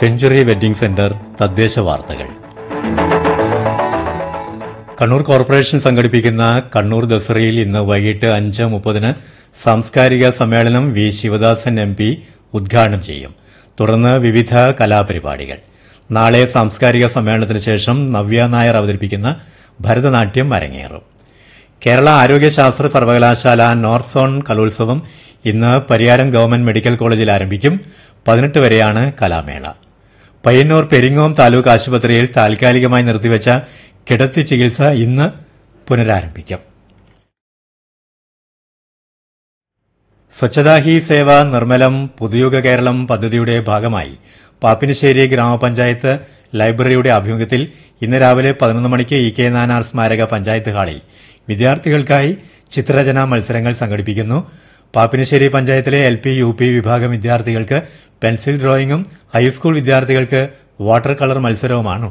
century wedding centre തദ്ദേശ വാർത്തകൾ Kannur corporation സംഘടിപ്പിക്കുന്ന കണ്ണൂർ ദസറയിൽ ഇന്ന് വൈകിട്ട് അഞ്ച് മുപ്പതിന് സാംസ്കാരിക സമ്മേളനം വി ശിവദാസൻ എം പി ഉദ്ഘാടനം ചെയ്യും തുടർന്ന് വിവിധ കലാപരിപാടികൾ നാളെ സാംസ്കാരിക സമ്മേളനത്തിന് ശേഷം നവ്യ നായർ അവതരിപ്പിക്കുന്ന ഭരതനാട്യം അരങ്ങേറും കേരള ആരോഗ്യശാസ്ത്ര സർവകലാശാല നോർത്ത് സോൺ കലോത്സവം ഇന്ന് പരിയാരം ഗവൺമെന്റ് മെഡിക്കൽ കോളേജിൽ ആരംഭിക്കും പതിനെട്ട് വരെയാണ് കലാമേള പയ്യന്നൂർ പെരിങ്ങോം താലൂക്ക് ആശുപത്രിയിൽ താൽക്കാലികമായി നിർത്തിവച്ച കിടത്തി ചികിത്സ ഇന്ന് പുനരാരംഭിക്കും സ്വച്ഛതാ ഹി സേവ നിർമ്മലം പുതുയുഗ കേരളം പദ്ധതിയുടെ ഭാഗമായി പാപ്പിനിശ്ശേരി ഗ്രാമപഞ്ചായത്ത് ലൈബ്രറിയുടെ ആഭിമുഖ്യത്തിൽ ഇന്ന് രാവിലെ പതിനൊന്ന് മണിക്ക് ഇ കെ നാനാർ സ്മാരക പഞ്ചായത്ത് ഹാളിൽ വിദ്യാർത്ഥികൾക്കായി ചിത്രരചനാ മത്സരങ്ങൾ സംഘടിപ്പിക്കുന്നു പാപ്പിനിശ്ശേരി പഞ്ചായത്തിലെ എൽ പി യു പി വിഭാഗം വിദ്യാർത്ഥികൾക്ക് പെൻസിൽ ഡ്രോയിങ്ങും ഹൈസ്കൂൾ വിദ്യാർത്ഥികൾക്ക് വാട്ടർ കളർ മത്സരവുമാണ്